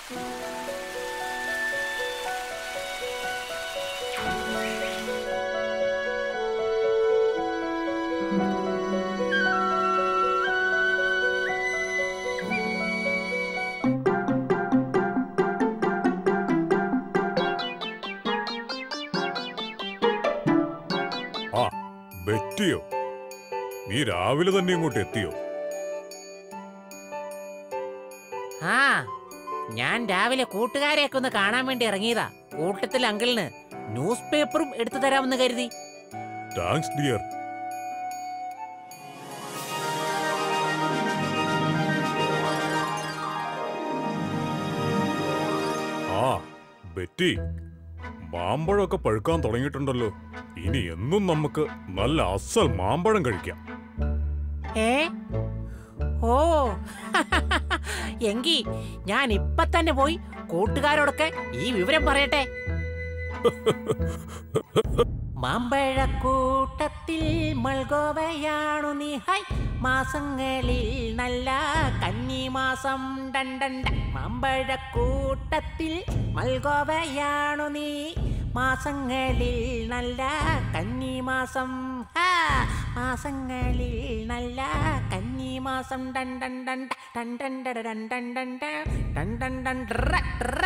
ആ ബെറ്റിയോ നീ രാവിലെ തന്നെ ഇങ്ങോട്ട് എത്തിയോ ആ ഞാൻ രാവിലെ കൂട്ടുകാരെയൊക്കെ ഒന്ന് കാണാൻ വേണ്ടി ഇറങ്ങിയതാ കൂട്ടത്തിൽ അങ്കിളിന് ന്യൂസ് പേപ്പറും എടുത്തു തരാമെന്ന് കരുതി താങ്ക്സ് ഡിയർ ആ ബെറ്റി മാമ്പഴമൊക്കെ പഴുക്കാൻ തുടങ്ങിയിട്ടുണ്ടല്ലോ ഇനി എന്നും നമുക്ക് നല്ല അസൽ മാമ്പഴം കഴിക്കാം ഏ ഓ എങ്കി ഞാൻ ഇപ്പൊ തന്നെ പോയി കൂട്ടുകാരോടൊക്കെ ഈ വിവരം പറയട്ടെ മാമ്പഴക്കൂട്ടത്തിൽ മൾഗോവയാണു നീ ഹൈ മാസങ്ങളിൽ നല്ല കന്നിമാസം ഡണ്ടണ്ട മാമ്പഴക്കൂട്ടത്തിൽ മൽഗോവയാണു നീ മാസങ്ങളിൽ നല്ല കന്നിമാസം ഹാ മാസങ്ങളിൽ നല്ല കന്നിമാസം ഡണ്ടൻ ഡണ്ട ഡണ്ടൻ ഡണ്ടൻ ഡണ്ടൻ ഡണ്ടൻ ഡണ്ടൻ ഡ്ര ഡ്ര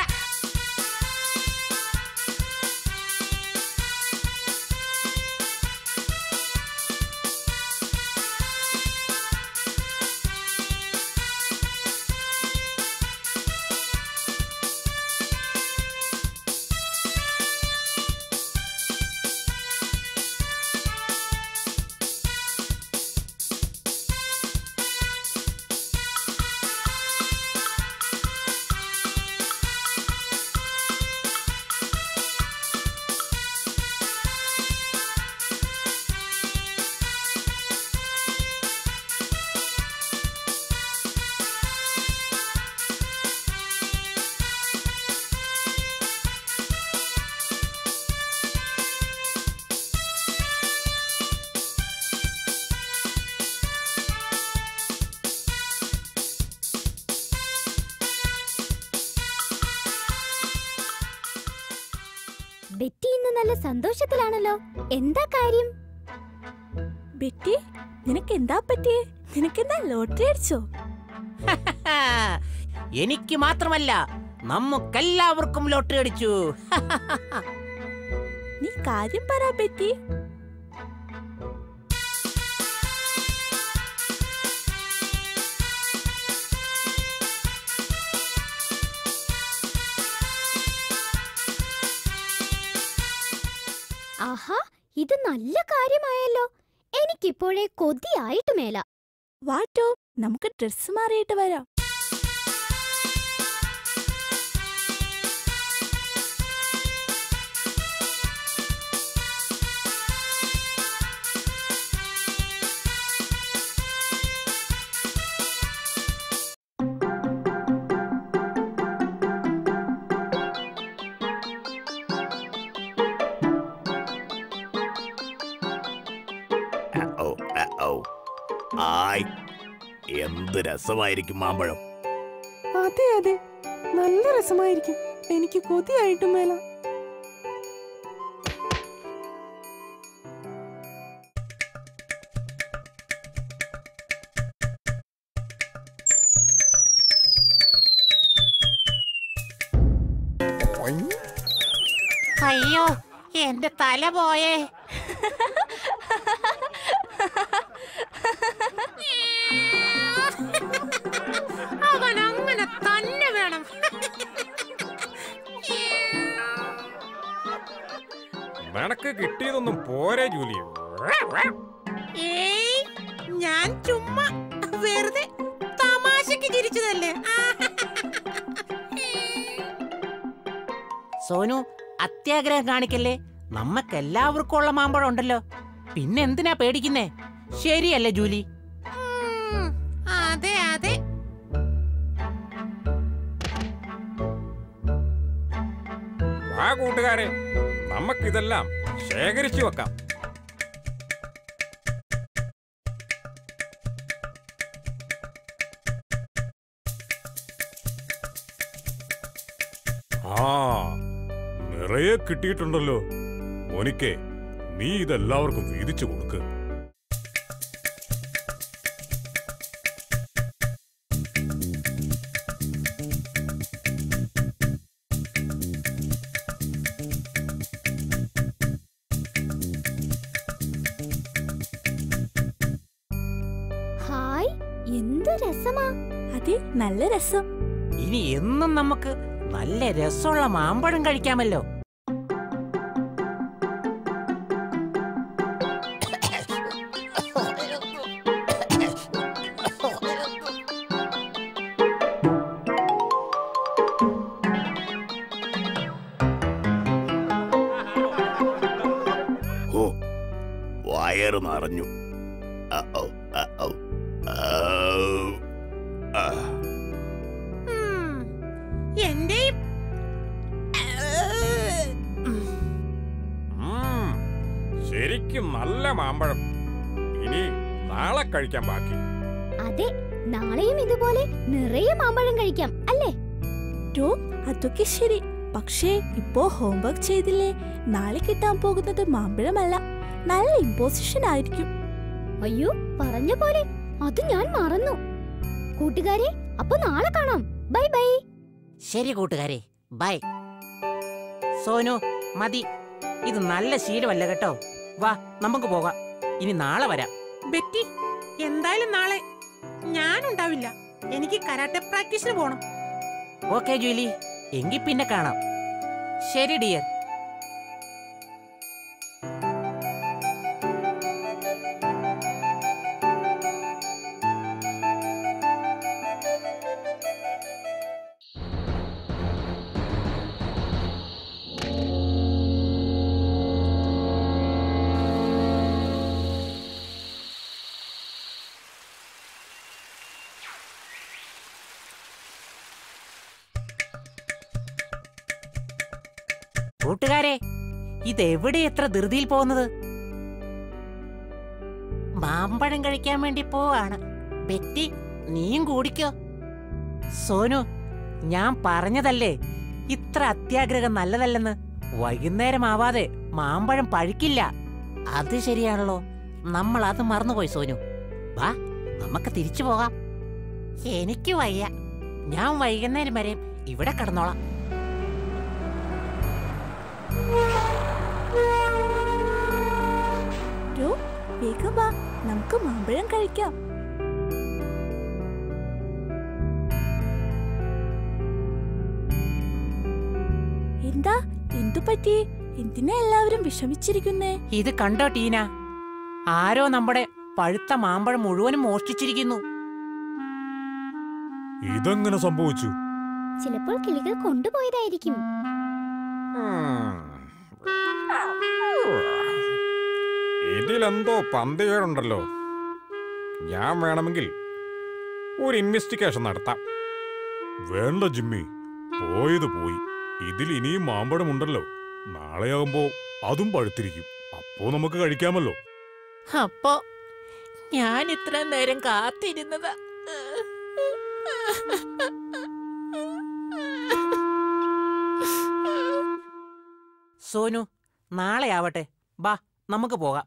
ബെറ്റി ഇന്ന് നല്ല സന്തോഷത്തിലാണല്ലോ എന്താ കാര്യം ബെറ്റി നിനക്ക് എന്താ പറ്റിയേ നിനക്കെന്താ ലോട്ടറി അടിച്ചോ ഹാ, എനിക്ക് മാത്രമല്ല നമുക്കെല്ലാവർക്കും ലോട്ടറി അടിച്ചു നീ കാര്യം പറ ബെറ്റി ആഹാ ഇത് നല്ല കാര്യമായല്ലോ എനിക്കിപ്പോഴേ കൊതിയായിട്ട് മേല വാട്ടോ നമുക്ക് ഡ്രസ് മാറിയിട്ട് വരാം ഓ ഓ ആയ് എന്ത് രസമായിരിക്കും മാമ്പഴം അതെ അതെ നല്ല രസമായിരിക്കും എനിക്ക് കൊതിയായിട്ടും മേല അയ്യോ എന്റെ തല പോയേ അവൻ അങ്ങനെ തന്നെ വേണം നിനക്ക് കിട്ടിയതൊന്നും പോരെ ജൂലിയോ ഏയ് ഞാൻ ചുമ്മാ വെറുതെ തമാശക്ക് ചിരിച്ചതല്ലേ സോനു അത്യാഗ്രഹം കാണിക്കല്ലേ നമ്മക്കെല്ലാവർക്കും ഉള്ള മാമ്പഴം ഉണ്ടല്ലോ പിന്നെ എന്തിനാ പേടിക്കുന്നേ ശരിയല്ലേ ജൂലി അതെ അതെ ആ കൂട്ടുകാരെ നമുക്കിതെല്ലാം ശേഖരിച്ചു വെക്കാം ആ നിറയെ കിട്ടിയിട്ടുണ്ടല്ലോ മോനിക്കേ നീ ഇതെല്ലാവർക്കും വീതിച്ചു കൊടുക്ക് ഹായ് എന്ത് രസമാ അതെ നല്ല രസം ഇനി എന്നും നമുക്ക് നല്ല രസമുള്ള മാമ്പഴം കഴിക്കാമല്ലോ ഓ വയറ് നിറഞ്ഞു അ-ഔ, അ-ഔ, ഔ. ആ, എന്റെയും ഉം, ശരിക്കും നല്ല മാമ്പഴം ഇനി നാളെ കഴിക്കാൻ ബാക്കി അതെ നാളെയും ഇതുപോലെ നിറയെ മാമ്പഴം കഴിക്കാം അല്ലേ ടോം അതൊക്കെ ശരി പക്ഷേ ഇപ്പോ ഹോംവർക്ക് ചെയ്തില്ലേ നാളെ കിട്ടാൻ പോകുന്നത് മാമ്പഴമല്ല നല്ല ഇമ്പോസിഷൻ ആയിരിക്കും അയ്യോ പറഞ്ഞ പോലെ അത് ഞാൻ മറന്നു കൂട്ടുകാരെ അപ്പൊ നാളെ കാണാം ബൈ ബൈ ശരി കൂട്ടുകാരെ ബൈ സോനു മതി ഇത് നല്ല ശീലമല്ല കേട്ടോ വാ നമുക്ക് പോകാം ഇനി നാളെ വരാം ബെറ്റി എന്തായാലും നാളെ ഞാനുണ്ടാവില്ല എനിക്ക് കരാട്ടെ പ്രാക്ടീസിന് പോണം ഓക്കെ ജൂലി എങ്കി പിന്നെ കാണാം ശരി ഡിയർ കൂട്ടുകാരെ ഇതെവിടെ എത്ര ധൃതിയിൽ പോകുന്നത് മാമ്പഴം കഴിക്കാൻ വേണ്ടി പോവാണ് ബെറ്റി നീയും കൂടിക്കോ സോനു ഞാൻ പറഞ്ഞതല്ലേ ഇത്ര അത്യാഗ്രഹം നല്ലതല്ലെന്ന് വൈകുന്നേരം ആവാതെ മാമ്പഴം പഴുക്കില്ല അത് ശരിയാണല്ലോ നമ്മൾ അത് മറന്നുപോയി സോനു വാ നമുക്ക് തിരിച്ചു പോകാം എനിക്ക് വയ്യ ഞാൻ വൈകുന്നേരം വരെ ഇവിടെ കിടന്നോളാം ടോം വേഗം വാ നമുക്ക് മാമ്പഴം കഴിക്കാം എന്താ എന്തു പറ്റി എന്തിനാ എല്ലാവരും വിഷമിച്ചിരിക്കുന്നേ ഇത് കണ്ടോ ടീന ആരോ നമ്മുടെ പഴുത്ത മാമ്പഴം മുഴുവനും മോഷ്ടിച്ചിരിക്കുന്നു ഇതെങ്ങനെ സംഭവിച്ചു ചിലപ്പോൾ കിളികൾ കൊണ്ടുപോയതായിരിക്കും ഇതിലെന്തോ പന്തികേടുണ്ടല്ലോ ഞാൻ വേണമെങ്കിൽ ഒരു ഇൻവെസ്റ്റിഗേഷൻ നടത്താം വേണ്ട ജിമ്മി പോയത് പോയി ഇതിൽ ഇനിയും മാമ്പഴമുണ്ടല്ലോ നാളെയാകുമ്പോ അതും പഴുത്തിരിക്കും അപ്പോ നമുക്ക് കഴിക്കാമല്ലോ അപ്പോ ഞാൻ ഇത്ര നേരം കാത്തിരുന്നത് സോനു നാളെ ആവട്ടെ ബാ നമുക്ക് പോകാം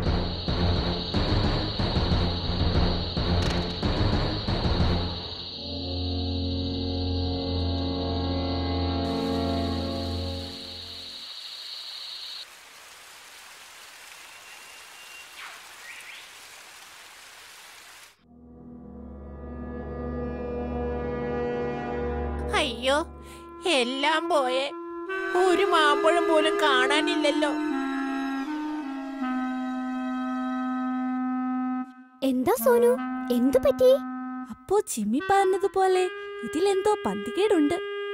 അയ്യോ എല്ലാം പോയേ ഒരു മാമ്പഴം പോലും കാണാനില്ലല്ലോ എന്താ സോനു എന്തു പറ്റി അപ്പോ ജിമ്മി പറഞ്ഞതുപോലെ ഇതിലെന്തോ പന്തികേടുണ്ട്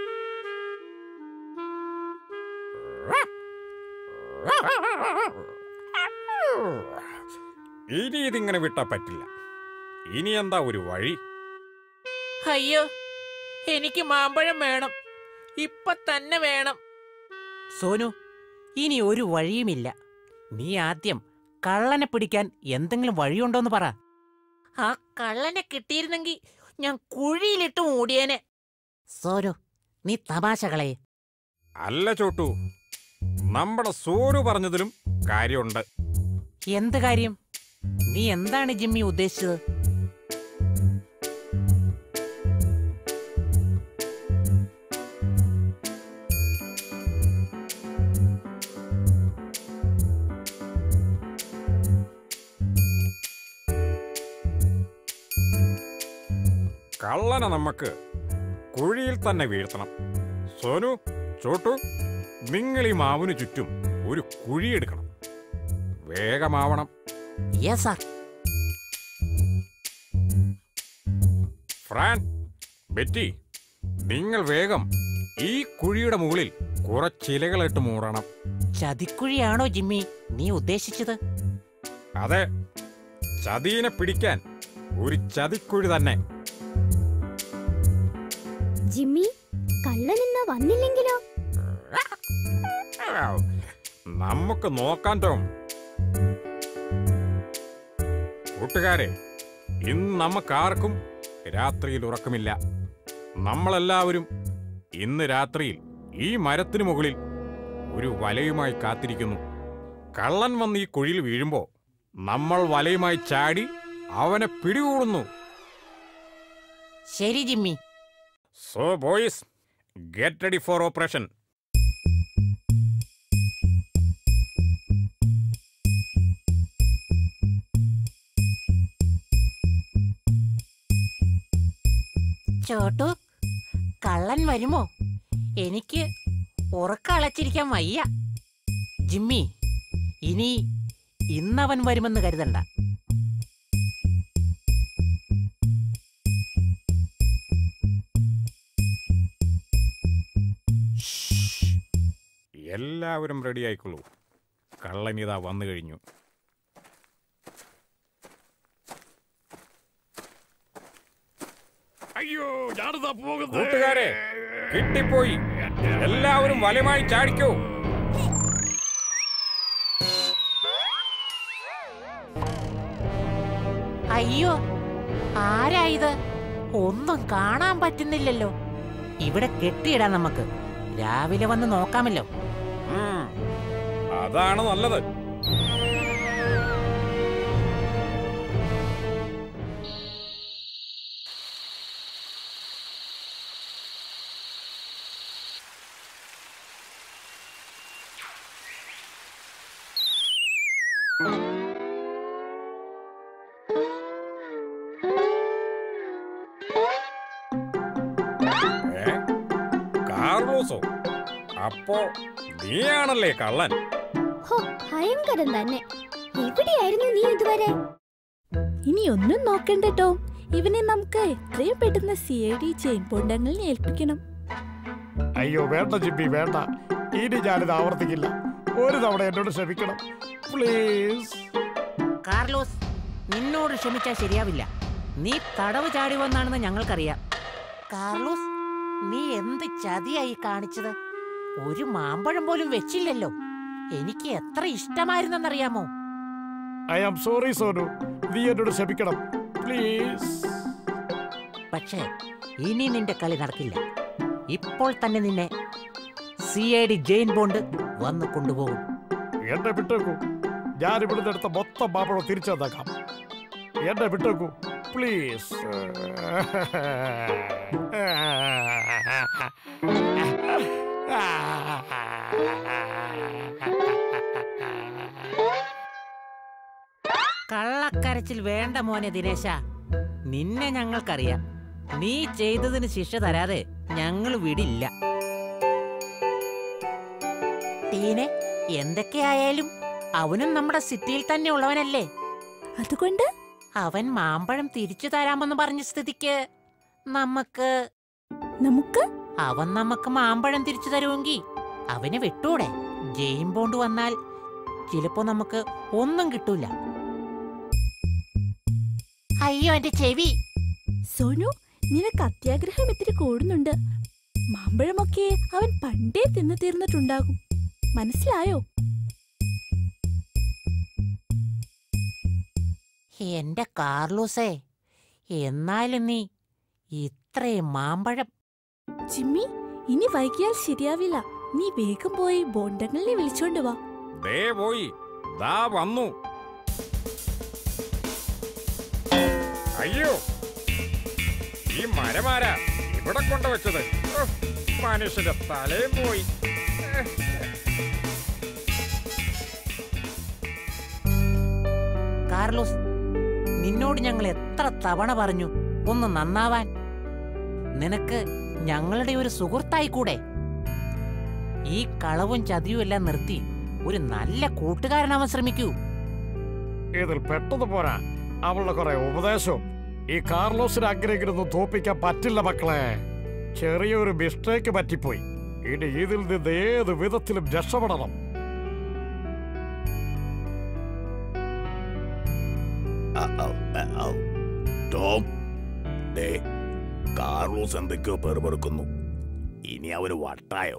ഇനി ഇതിങ്ങനെ വിട്ടാ പറ്റില്ല ഇനി എന്താ ഒരു വഴി അയ്യോ എനിക്ക് മാമ്പഴം വേണം ഇപ്പൊ തന്നെ വേണം സോനു ഇനി ഒരു വഴിയുമില്ല നീ ആദ്യം കള്ളനെ പിടിക്കാൻ എന്തെങ്കിലും വഴിയുണ്ടോന്ന് പറ ആ കള്ളനെ കിട്ടിയിരുന്നെങ്കിൽ ഞാൻ കുഴിയിലിട്ട് മൂടിയേനെ സോനു നീ തമാശകളെ അല്ല ചോട്ടു നമ്മുടെ സോനു പറഞ്ഞതിലും കാര്യമുണ്ട് എന്ത് കാര്യം നീ എന്താണ് ജിമ്മി ഉദ്ദേശിച്ചത് കള്ളനെ നമുക്ക് കുഴിയിൽ തന്നെ വീഴ്ത്തണം സോനു ചോട്ടു നിങ്ങൾ ഈ മാവിന് ചുറ്റും ഒരു കുഴിയെടുക്കണം വേഗമാവണം യെസ് സാർ ഫ്രാൻ ബെറ്റി നിങ്ങൾ വേഗം ഈ കുഴിയുടെ മുകളിൽ കുറച്ചിലകളിട്ട് മൂടണം ചതിക്കുഴിയാണോ ജിമ്മി നീ ഉദ്ദേശിച്ചത് അതെ ചതീനെ പിടിക്കാൻ ഒരു ചതിക്കുഴി തന്നെ ജിമ്മി കള്ളൻ ഇന്ന് വന്നില്ലെങ്കിലോ നമുക്ക് നോക്കാൻ ടോം കൂട്ടുകാരെ ഇന്ന് നമുക്കാർക്കും രാത്രിയിൽ ഉറക്കമില്ല നമ്മളെല്ലാവരും ഇന്ന് രാത്രിയിൽ ഈ മരത്തിനു മുകളിൽ ഒരു വലയുമായി കാത്തിരിക്കുന്നു കള്ളൻ വന്ന് ഈ കുഴിയിൽ വീഴുമ്പോ നമ്മൾ വലയുമായി ചാടി അവനെ പിടികൂടുന്നു ശരി Jimmy so boys get ready for operation Chhotu കള്ളൻ വരുമോ എനിക്ക് ഉറക്കളച്ചിരിക്കാൻ വയ്യ ജിമ്മി ഇനി ഇന്നവൻ വരുമെന്ന് കരുതണ്ട എല്ലാവരും റെഡി ആയിക്കൊള്ളൂ കള്ളനിതാ വന്നു കഴിഞ്ഞു അയ്യോ ഞാനിതാ പോകുന്നത് കൂട്ടുകാരെ കിട്ടിപ്പോയി എല്ലാവരും വലയുമായി ചാടിക്കോ അയ്യോ ആരാ ഇത് ഒന്നും കാണാൻ പറ്റുന്നില്ലല്ലോ ഇവിടെ കെട്ടിയിടാം നമുക്ക് രാവിലെ വന്ന് നോക്കാമല്ലോ ഉം, അതാണ് നല്ലത് ഏ? കാർലോസോ അപ്പോ നീയാണല്ലേ കള്ളൻ ഹോ ഭയങ്കരം തന്നെ എവിടെയായിരുന്നു നീ ഇതുവരെ ഇനി ഒന്നും നോക്കണ്ട ടോം ഇവനെ നമുക്ക് എത്രയും പെട്ടെന്ന് സി ഐ ഡി ചെയിൻ പൊണ്ടങ്ങളിൽ ഏൽപ്പിക്കണം അയ്യോ വേണ്ട ജിമ്മി വേണ്ട ഇനി ഞാനിത് ആവർത്തിക്കില്ല ഒരു തവണ എന്നോട് ക്ഷമിക്കണം പ്ലീസ് കാർലോസ് നിന്നോട് ക്ഷമിച്ചാൽ ശരിയാവില്ല നീ തടവ് ചാടി വന്നാണെന്ന് ഞങ്ങൾക്കറിയാം കാർലോസ് നീ എന്ത് ചതിയായി കാണിച്ചത് ഒരു മാമ്പഴം പോലും വെച്ചില്ലല്ലോ എനിക്ക് എത്ര ഇഷ്ടമായിരുന്നെന്നറിയാമോ ഐ ആം സോറി സോനു നീ എന്നോട് ക്ഷമിക്കണം പ്ലീസ് പക്ഷേ ഇനി നിന്റെ കളി നടക്കില്ല ഇപ്പോൾ തന്നെ നിന്നെ C I D Jane Bond വന്ന് കൊണ്ടുപോകും എന്നെ വിട്ടേക്കൂ ഞാൻ ഇവിടുന്ന് എടുത്ത മൊത്തം മാമ്പഴം തിരിച്ചു തന്നേക്കാം എന്നെ വിട്ടേക്കൂ പ്ലീസ് കള്ളക്കരച്ചിൽ വേണ്ട മോനെ ദിനേശ നിന്നെ ഞങ്ങൾക്കറിയാം നീ ചെയ്തതിന് ശിക്ഷ തരാതെ ഞങ്ങൾ വിടില്ല ടീനെ എന്തൊക്കെയായാലും അവനും നമ്മുടെ സിറ്റിയിൽ തന്നെ ഉള്ളവനല്ലേ അതുകൊണ്ട് അവൻ മാമ്പഴം തിരിച്ചു തരാമെന്ന് പറഞ്ഞ സ്ഥിതിക്ക് നമുക്ക് നമുക്ക് അവൻ നമുക്ക് മാമ്പഴം തിരിച്ചു തരുമെങ്കിൽ അവന് വിട്ടൂടെ ജെയിം ബോണ്ട് വന്നാൽ ചിലപ്പോ നമുക്ക് ഒന്നും കിട്ടൂല അയ്യോ എന്റെ ചെവി സോനു നിനക്ക് അത്യാഗ്രഹം ഇത്തിരി കൂടുന്നുണ്ട് മാമ്പഴമൊക്കെ അവൻ പണ്ടേ തിന്നു തീർന്നിട്ടുണ്ടാകും മനസ്സിലായോ എന്റെ കാർലൂസേ എന്നാലും നീ ഇത്രയും മാമ്പഴം ജിമ്മി ഇനി വൈകിയാൽ ശരിയാവില്ല നീ വേഗം പോയി ബോണ്ടങ്ങളിനെ വിളിച്ചോണ്ട് വാ ദേ പോയി ദാ വന്നു അയ്യോ ഈ മരമാരാ ഇവിടെ കൊണ്ടുവച്ചത് ഓ, മനുഷ്യന്റെ തലയും പോയി കാർലോസ് നിന്നോട് ഞങ്ങൾ എത്ര തവണ പറഞ്ഞു ഒന്ന് നന്നാവാൻ നിനക്ക് ഞങ്ങളുടെ ഒരു സുഹൃത്തായി കൂടെ ഈ കളവും ചതിയും എല്ലാം നിർത്തി ഒരു നല്ല കൂട്ടുകാരനാവാൻ ശ്രമിക്കൂ ഇതിൽ പെട്ടെന്ന് പോരാ അവളുടെ കുറെ ഉപദേശവും ഈ കാർലോസിന് ആഗ്രഹിക്കുന്നൊന്നും തോപ്പിക്കാൻ പറ്റില്ല മക്കളെ ചെറിയൊരു മിസ്റ്റേക്ക് പറ്റിപ്പോയി ഇനി ഇതിൽ നിന്ന് ഏത് വിധത്തിലും രക്ഷപ്പെടണം ടോം ദേ കാർലോസ് എന്തൊക്കെയോ പെറുപെറുക്കുന്നു ഇനി അവന് വട്ടായോ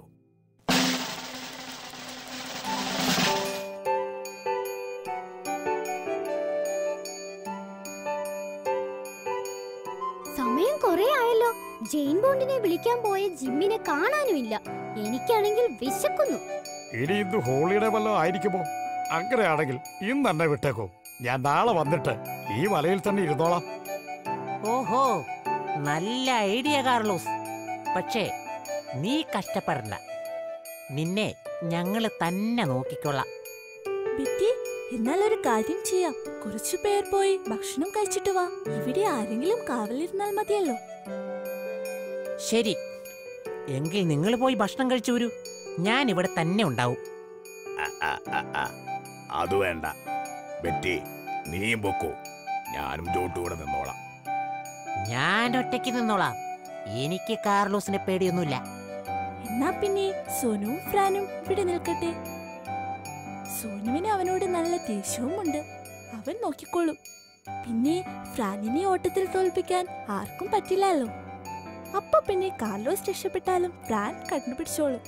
സമയം കുറെ ആയല്ലോ ജെയിൻ ബോണ്ടിനെ വിളിക്കാൻ പോയ ജിമ്മിനെ കാണാനുമില്ല എനിക്കാണെങ്കിൽ വിശക്കുന്നു ഇനി ഇന്ന് ഹോളിഡേ വല്ലതും ആയിരിക്കുമോ അങ്ങനെയാണെങ്കിൽ ഇന്ന് തന്നെ വിട്ടേക്കോ ഞാൻ നാളെ വന്നിട്ട് ഈ വലയിൽ തന്നെ ഇരുന്നോളാം ഓഹോ നല്ല ഐഡിയ കാർലോസ് പക്ഷേ നീ കഷ്ടപ്പെടണ്ട നിന്നെ ഞങ്ങള് തന്നെ നോക്കിക്കൊള്ളാം ബെറ്റി എന്നാൽ ഒരു കാര്യം ചെയ്യാം കുറച്ചു പേർ പോയി ഭക്ഷണം കഴിച്ചിട്ട് വാ ഇവിടെ ആരെങ്കിലും കാവലിരുന്നാൽ മതിയല്ലോ ശരി എങ്കിൽ നിങ്ങൾ പോയി ഭക്ഷണം കഴിച്ചു വരൂ ഞാൻ ഇവിടെ തന്നെ ഉണ്ടാവും അ, അ, അ, അ. അത് വേണ്ട ബെറ്റി നീയും പൊക്കോ ഞാനും ചോട്ടൂടെ നിന്നോളാം ഞാൻ ഒറ്റയ്ക്ക് നിന്നോളാം എനിക്ക് കാർലോസിനെ പേടിയൊന്നുമില്ല എന്നാ പിന്നെ സോനുവും ഫ്രാനും ഇവിടെ നിൽക്കട്ടെ സോനുവിന് അവനോട് നല്ല ദേഷ്യവുമുണ്ട് അവൻ നോക്കിക്കോളും പിന്നെ ഫ്രാനിനെ ഓട്ടത്തിൽ തോൽപ്പിക്കാൻ ആർക്കും പറ്റില്ലല്ലോ അപ്പൊ പിന്നെ കാർലോസ് രക്ഷപ്പെട്ടാലും ഫ്രാൻ കണ്ടുപിടിച്ചോളും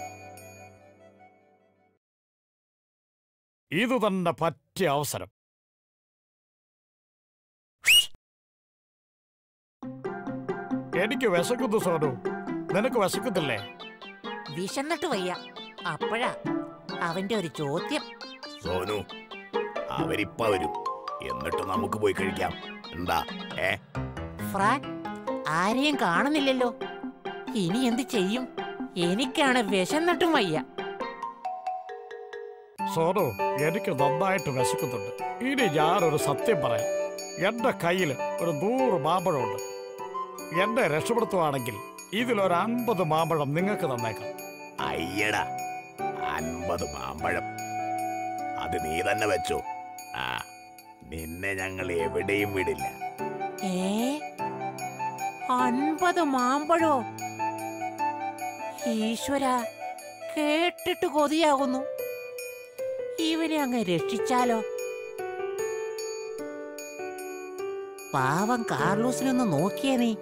ഇത് തന്നെ പറ്റിയ അവസരം എനിക്ക് വിശക്കുന്നു സോനു നിനക്ക് വിശക്കുന്നില്ലേ വിശന്നിട്ട് വയ്യ അപ്പോഴാ അവന്റെ ഒരു ചോദ്യം സോനു അവരിപ്പ വരും എന്നിട്ട് നമുക്ക് പോയി കഴിക്കാം എന്താ ഏ ഫ്രാൻ ആരെയും കാണുന്നില്ലല്ലോ ഇനി എന്ത് ചെയ്യും എനിക്കാണ് വിശന്നിട്ടും വയ്യ സോനു എനിക്ക് നന്നായിട്ട് വിശക്കുന്നുണ്ട് ഇനി ഞാനൊരു സത്യം പറയാം എന്റെ കയ്യിൽ ഒരു നൂറ് മാമ്പഴമുണ്ട് എന്നെ രക്ഷപ്പെടുത്തുവാണെങ്കിൽ ഇതിലൊരു അൻപത് മാമ്പഴം നിങ്ങൾക്ക് തന്നേക്കാം അയ്യടാ അൻപത് മാമ്പഴം അത് നീ തന്നെ വെച്ചോ ആ നിന്നെ ഞങ്ങൾ എവിടെയും വിടില്ല ഏ അൻപത് മാമ്പഴോ ഈശ്വര കേട്ടിട്ട് കൊതിയാകുന്നു ഇവനെ അങ്ങ് രക്ഷിച്ചാലോ പാവം കാർലൂസിനൊന്ന് നോക്കിയേ നീ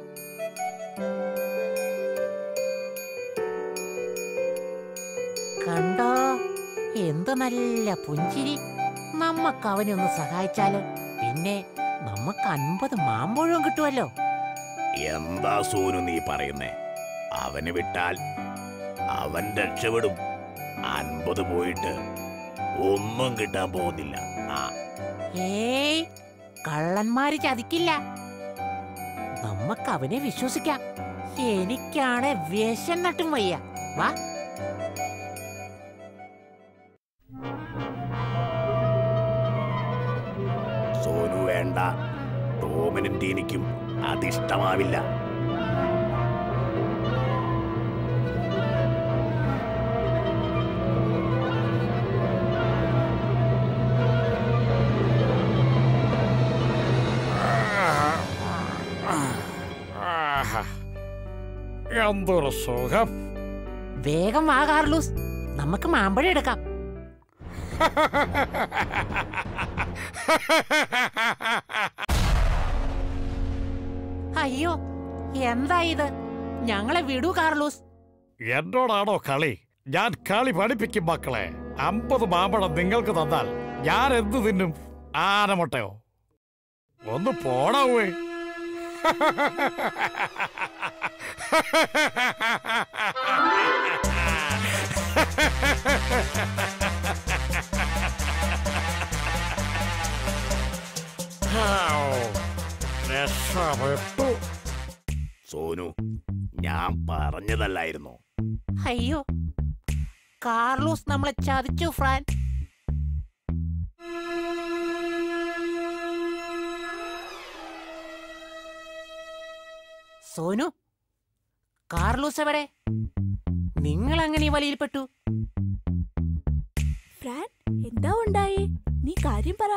കണ്ടോ എന്ത് നല്ല പുഞ്ചിരി നമ്മക്ക് അവനെ ഒന്ന് സഹായിച്ചാലോ പിന്നെ നമുക്ക് അൻപത് മാമ്പഴവും കിട്ടുമല്ലോ എന്താ സോനു നീ പറയുന്നേ അവന് വിട്ടാൽ അവൻ രക്ഷപ്പെടും അൻപത് പോയിട്ട് ഒന്നും കിട്ടാൻ പോകുന്നില്ല ആ ഏയ് കള്ളന്മാര് ചതിക്കില്ല നമുക്ക് അവനെ വിശ്വസിക്കാം എനിക്കാണ് വിശന്നിട്ടും വയ്യ വാ സോനു വേണ്ട ടോമിനും ടീനിക്കും അതിഷ്ടമാവില്ല ആഹാ. എന്തൊരു സുഖം വേഗം വാ കാർലൂസ് നമുക്ക് മാമ്പഴം എടുക്കാം അയ്യോ എന്താ ഇത് ഞങ്ങളെ വിടൂ കാർലൂസ് എന്നോടാണോ കളി ഞാൻ കളി പഠിപ്പിക്കും മക്കളെ അമ്പത് മാമ്പഴം നിങ്ങൾക്ക് തന്നാൽ ഞാൻ എന്ത് തിന്നും ആനമുട്ടയോ ഒന്ന് പോടാവേ ഹാവ്. രക്ഷപ്പെട്ടു സോനു ഞാൻ പറഞ്ഞതല്ലായിരുന്നോ അയ്യോ കാർലോസ് നമ്മളെ ചതിച്ചു ഫ്രാൻ സോനു കാർലോസ് എവിടെ നിങ്ങൾ അങ്ങനെ ഈ വലയിൽപ്പെട്ടു ഫ്രാൻ എന്താ ഉണ്ടായേ നീ കാര്യം പറ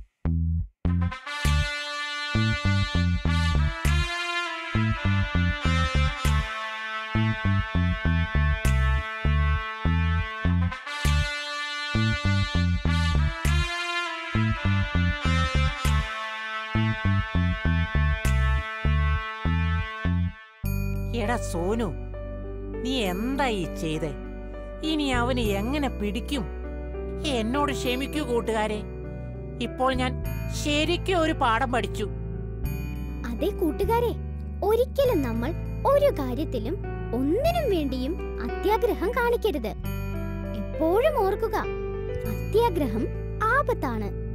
എടാ സോനു നീ എന്താ ഈ ചെയ്തേ ഇനി അവന് എങ്ങനെ പിടിക്കും എന്നോട് ക്ഷമിക്കൂ കൂട്ടുകാരെ ഇപ്പോൾ ഞാൻ ശരിക്കും ഒരു പാഠം പഠിച്ചു അതെ കൂട്ടുകാരെ ഒരിക്കലും നമ്മൾ ഒരു കാര്യത്തിലും ഒന്നിനും വേണ്ടിയും അത്യാഗ്രഹം കാണിക്കരുത് എപ്പോഴും ഓർക്കുക അത്യാഗ്രഹം ആപത്താണ്